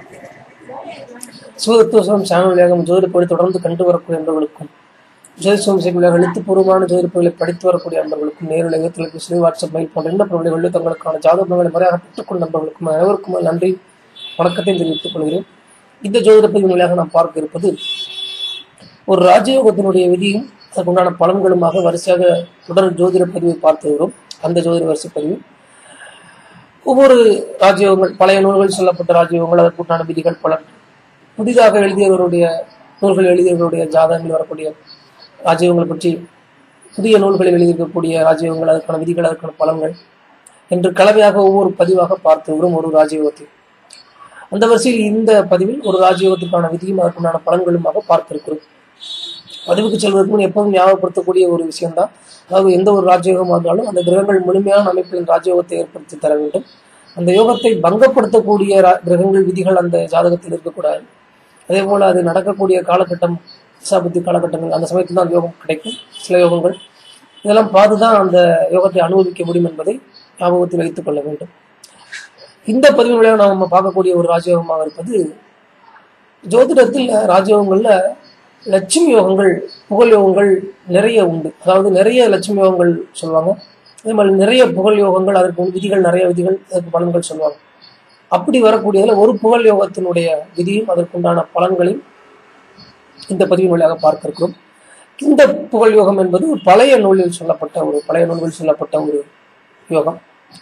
சிவதத்துவம் channel வழியாக ஜோதிடப்படி தொடர்ந்து கண்டு வரக்கூடிய அன்பர்களுக்கும் ஜோதிஷம் செய்யக்கூடிய எழுத்துப்பூர்வமான ஜோதிடப்பங்களை படித்து வரக்கூடிய அன்பர்களுக்கும் நேரில் தொலைபேசி வாட்ஸ்அப் மெயில் போன்ற எந்த பொருள்களில் தங்களுக்கான ஜாதகங்களை முறையாக பெற்றுக்கொண்ட நண்பர்களுக்கும் அனைவருக்கும் நன்றி வணக்கத்தையும் தெரிவித்துக் கொள்கிறேன் இந்த ஜோதிடப்பதிவு வழியாக நாம் பார்க்க இருப்பது ஒரு ராஜயோகத்தினுடைய விதியும் அதற்குண்டான பலன்களுமாக வரிசையாக தொடர் ஜோதிட பதிவை பார்த்து வருகிறோம் அந்த ஜோதிட வரிசை பதிவு ஒவ்வொரு ராஜயோகங்கள் பழைய நூல்கள் சொல்லப்பட்ட ராஜயோகங்கள் அதற்குண்டான விதிகள் பலன் புதிதாக எழுதியவருடைய நூல்கள் எழுதியவருடைய ஜாதகங்கள் வரக்கூடிய ராஜயோகங்கள் பற்றி புதிய நூல்களில் எழுதியிருக்கக்கூடிய ராஜயோகங்கள் அதற்கான விதிகள் அதற்கான பலன்கள் என்று கலவையாக ஒவ்வொரு பதிவாக பார்த்து வரும் ஒரு ராஜயோகத்தை அந்த வரிசையில் இந்த பதிவில் ஒரு ராஜயோகத்திற்கான விதியும் அதற்குண்டான பலன்களுமாக பார்த்திருக்கிறோம் பதிவுக்கு செல்வதற்கு முன் எப்போதும் ஞாபகப்படுத்தக்கூடிய ஒரு விஷயம்தான் அதாவது எந்த ஒரு ராஜயோகமாக இருந்தாலும் அந்த கிரகங்கள் முழுமையான அமைப்பில் ராஜயோகத்தை ஏற்படுத்தி தர வேண்டும் அந்த யோகத்தை பங்கப்படுத்தக்கூடிய ரா- கிரகங்கள் விதிகள் அந்த ஜாதகத்தில் இருக்கக்கூடாது அதே போல அது நடக்கக்கூடிய காலகட்டம் தசாபுத்தி காலகட்டங்கள் அந்த சமயத்தில் தான் யோகம் கிடைக்கும் சில யோகங்கள் இதெல்லாம் பார்த்து தான் அந்த யோகத்தை அனுபவிக்க முடியும் என்பதை ஞாபகத்தில் வைத்துக் கொள்ள வேண்டும் இந்த பதிவின் வழியாக நாம் பார்க்கக்கூடிய ஒரு ராஜயோகமாக இருப்பது ஜோதிடத்தில் ராஜயோகங்கள்ல லட்சுமி யோகங்கள் புகழ் யோகங்கள் நிறைய உண்டு அதாவது நிறைய லட்சுமி யோகங்கள் சொல்லுவாங்க அதே மாதிரி நிறைய புகழ் யோகங்கள் அதற்கு விதிகள் நிறைய விதிகள் அதற்கு பலன்கள் சொல்லுவாங்க அப்படி வரக்கூடியதுல ஒரு புகழ் யோகத்தினுடைய விதியும் அதற்குண்டான பலன்களையும் இந்த பதிவின் வழியாக பார்க்க இருக்கிறோம் இந்த புகழ் யோகம் என்பது ஒரு பழைய நூலில் சொல்லப்பட்ட ஒரு பழைய நூல்களில் சொல்லப்பட்ட ஒரு யோகம்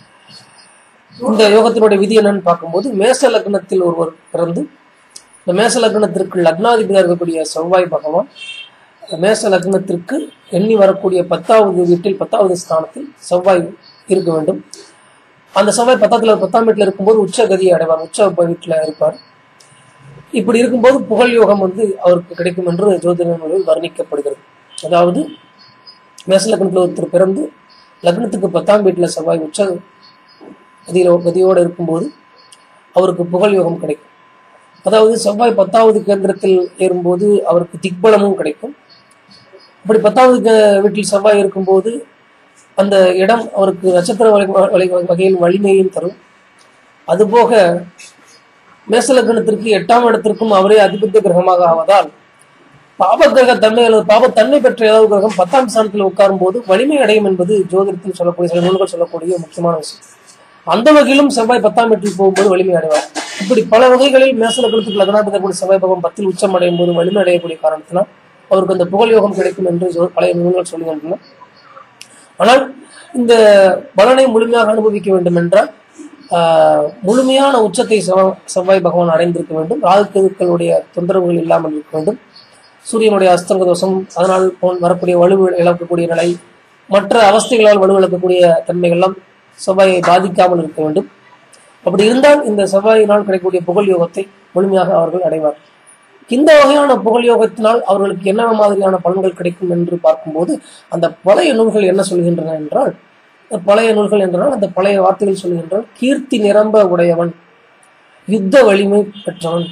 இந்த யோகத்தினுடைய விதி என்னன்னு பார்க்கும்போது மேச லக்னத்தில் ஒருவர் பிறந்து இந்த மேச லக்னத்திற்கு லக்னாதிபதியாக இருக்கக்கூடிய செவ்வாய் பகவான் மேச லக்னத்திற்கு எண்ணி வரக்கூடிய பத்தாவது வீட்டில் பத்தாவது ஸ்தானத்தில் செவ்வாய் இருக்க வேண்டும் அந்த செவ்வாய் பத்தாத்துல பத்தாம் வீட்டில் இருக்கும்போது உச்ச கதியை அடைவார் உச்ச வீட்டில் இருப்பார் இப்படி இருக்கும்போது புகழ் யோகம் வந்து அவருக்கு கிடைக்கும் என்று ஜோதிட நூலில் வர்ணிக்கப்படுகிறது அதாவது மேச லக்னத்தில் ஒருத்தர் பிறந்து லக்னத்துக்கு பத்தாம் வீட்டில் செவ்வாய் உச்ச கதியில கதியோடு இருக்கும்போது அவருக்கு புகழ் யோகம் கிடைக்கும் அதாவது செவ்வாய் பத்தாவது கேந்திரத்தில் ஏறும்போது அவருக்கு திக்பலமும் கிடைக்கும் அப்படி பத்தாவது கே- வீட்டில் செவ்வாய் இருக்கும்போது அந்த இடம் அவருக்கு நட்சத்திர வகை வகை- வகையில் வலிமையும் தரும் அதுபோக மேசலக்கணத்திற்கு எட்டாம் இடத்திற்கும் அவரே அதிபத்த கிரகமாக ஆவதால் பாப கிரக தன்மை அல்லது பாபத்தன்மை பெற்ற ஏதாவது கிரகம் பத்தாம் ஸ்தானத்தில் உட்காரும் போது வலிமை அடையும் என்பது ஜோதிடத்தில் சொல்லக்கூடிய சில நூல்கள் சொல்லக்கூடிய முக்கியமான விஷயம் அந்த வகையிலும் செவ்வாய் பத்தாம் வீட்டில் போகும்போது வலிமை அடைவார் இப்படி பல வகைகளில் மேசலக்கணத்துக்கு லக்னாதிபதி கூட செவ்வாய் பகவான் பத்தில் உச்சம் அடையும் போது வலிமை அடையக்கூடிய காரணத்தினால் அவருக்கு அந்த புகழ் யோகம் கிடைக்கும் என்று ஜோ- பழைய நூல்கள் சொல்லுகின்றன ஆனால் இந்த பலனை முழுமையாக அனுபவிக்க வேண்டும் என்றால் ஆஹ், முழுமையான உச்சத்தை செவ்வ- செவ்வாய் பகவான் அடைந்திருக்க வேண்டும் ராகுக்களுடைய தொந்தரவுகள் இல்லாமல் இருக்க வேண்டும் சூரியனுடைய அஸ்தங்க தோஷம் அதனால் போல் வரக்கூடிய வலு இழக்கக்கூடிய நிலை மற்ற அவஸ்தைகளால் வலுவிழக்கக்கூடிய தன்மைகள்லாம் செவ்வாயை பாதிக்காமல் இருக்க வேண்டும் அப்படி இருந்தால் இந்த செவ்வாயினால் கிடைக்கக்கூடிய புகழ் யோகத்தை முழுமையாக அவர்கள் அடைவார் இந்த வகையான புகழ் யோகத்தினால் அவர்களுக்கு என்ன மாதிரியான பலன்கள் கிடைக்கும் என்று பார்க்கும்போது அந்த பழைய நூல்கள் என்ன சொல்கின்றன என்றால் அந்த பழைய நூல்கள் என்றால் அந்த பழைய வார்த்தைகள் சொல்கின்றால் கீர்த்தி நிரம்ப உடையவன் யுத்த வலிமை பெற்றவன்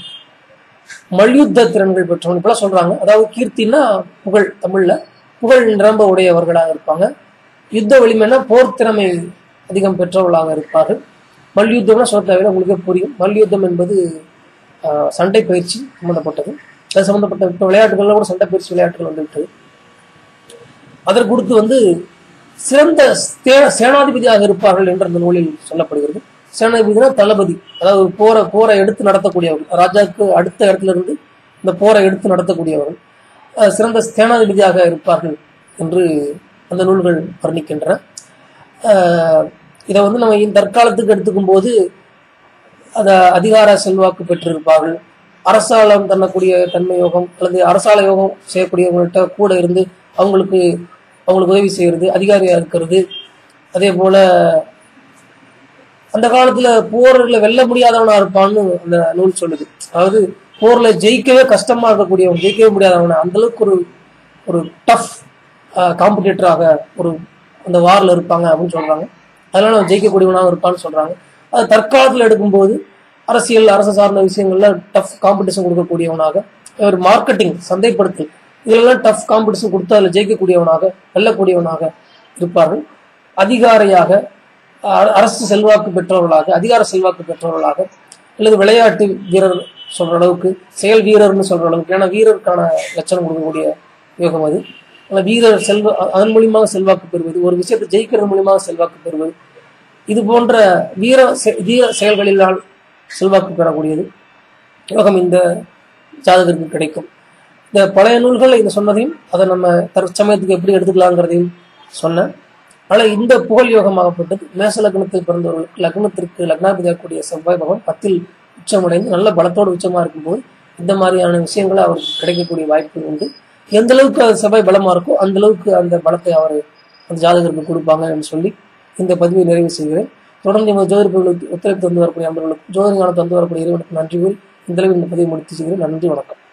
மல்யுத்த திறன்கள் பெற்றவன் இப்பெல்லாம் சொல்றாங்க அதாவது கீர்த்தின்னா புகழ் தமிழ்ல புகழ் நிரம்ப உடையவர்களாக இருப்பாங்க யுத்த வலிமைன்னா போர் திறமை அதிகம் பெற்றவர்களாக இருப்பார்கள் மல்யுத்தம்னா சொல்ல தேவையில்லை உங்களுக்கே புரியும் மல்யுத்தம் என்பது ஆஹ், சண்டை பயிற்சி சம்பந்தப்பட்டது அது சம்பந்தப்பட்ட இப்போ விளையாட்டுகள்ல கூட சண்டை பயிற்சி விளையாட்டுகள் வந்து விட்டது அதற்கு கொடுத்து வந்து சிறந்த சே- சேனாதிபதியாக இருப்பார்கள் என்று அந்த நூலில் சொல்லப்படுகிறது சேனாதிபதினா தளபதி அதாவது போரை போரை எடுத்து நடத்தக்கூடியவர்கள் ராஜாவுக்கு அடுத்த இடத்துல இருந்து இந்த போரை எடுத்து நடத்தக்கூடியவர்கள் அஹ் சிறந்த சேனாதிபதியாக இருப்பார்கள் என்று அந்த நூல்கள் வர்ணிக்கின்றன அஹ் இதை வந்து நம்ம இந்த தற்காலத்துக்கு எடுத்துக்கும் போது அத அதிகார செல்வாக்கு பெற்றிருப்பார்கள் அரசாலம் தன்னக்கூடிய தன்மை யோகம் அல்லது அரசால யோகம் செய்யக்கூடியவங்கள்ட்ட கூட இருந்து அவங்களுக்கு அவங்களுக்கு உதவி செய்யறது அதிகாரியா இருக்கிறது அதே போல அந்த காலத்துல போர்ல வெல்ல முடியாதவனா இருப்பான்னு அந்த நூல் சொல்லுது அதாவது போர்ல ஜெயிக்கவே கஷ்டமா இருக்கக்கூடியவன் ஜெயிக்கவே முடியாதவன அந்த அளவுக்கு ஒரு ஒரு டஃப் காம்படிட்டராக ஒரு அந்த வார்ல இருப்பாங்க அப்படின்னு சொல்றாங்க அதனால அவன் ஜெயிக்கக்கூடியவனாக இருப்பான்னு சொல்றாங்க அது தற்காலத்தில் எடுக்கும்போது அரசியல் அரசு சார்ந்த விஷயங்கள்ல டஃப் காம்படிஷன் கொடுக்கக்கூடியவனாக ஒரு மார்க்கெட்டிங் சந்தைப்படுத்தல் இதெல்லாம் டஃப் காம்படிஷன் கொடுத்து அதில் ஜெயிக்கக்கூடியவனாக வெல்லக்கூடியவனாக இருப்பார்கள் அதிகாரியாக அ- அரசு செல்வாக்கு பெற்றவர்களாக அதிகார செல்வாக்கு பெற்றவர்களாக அல்லது விளையாட்டு வீரர் சொல்ற அளவுக்கு செயல் வீரர்னு சொல்ற அளவுக்கு ஏன்னா வீரருக்கான லட்சணம் கொடுக்கக்கூடிய யோகம் அது ஆனால் வீரர் செல்வ அதன் மூலியமாக செல்வாக்கு பெறுவது ஒரு விஷயத்தை ஜெயிக்கிறது மூலியமாக செல்வாக்கு பெறுவது இது போன்ற வீர செ- வீர செயல்களினால் செல்வாக்கு பெறக்கூடியது யோகம் இந்த ஜாதகருக்கு கிடைக்கும் இந்த பழைய நூல்களில் இது சொன்னதையும் அதை நம்ம தற்சமயத்துக்கு எப்படி எடுத்துக்கலாங்கிறதையும் சொன்னேன் ஆனால் இந்த புகழ் யோகமாகப்பட்டது மேச லக்னத்தில் பிறந்தவர்களுக்கு லக்னத்திற்கு லக்னாதிபதியாகக்கூடிய செவ்வாய் பகவான் பத்தில் உச்சமடைந்து நல்ல பலத்தோடு உச்சமா இருக்கும்போது இந்த மாதிரியான விஷயங்களை அவருக்கு கிடைக்கக்கூடிய வாய்ப்புகள் உண்டு எந்த அளவுக்கு அது செவ்வாய் பலமா இருக்கோ அந்த அளவுக்கு அந்த பலத்தை அவர் அந்த ஜாதகருக்கு கொடுப்பாங்கன்னு சொல்லி இந்த பதிவை நிறைவு செய்கிறேன் தொடர்ந்து எமது ஜோதிடர்களுக்கு ஒத்துழைப்பு தந்து வரக்கூடிய அன்பர்களுக்கும் ஜோதிட ஞானம் தந்து வரக்கூடிய இறைவனுக்கு நன்றி கூறி இந்த அளவில் இந்த பதிவை முடித்து செய்கிறேன் நன்றி வணக்கம்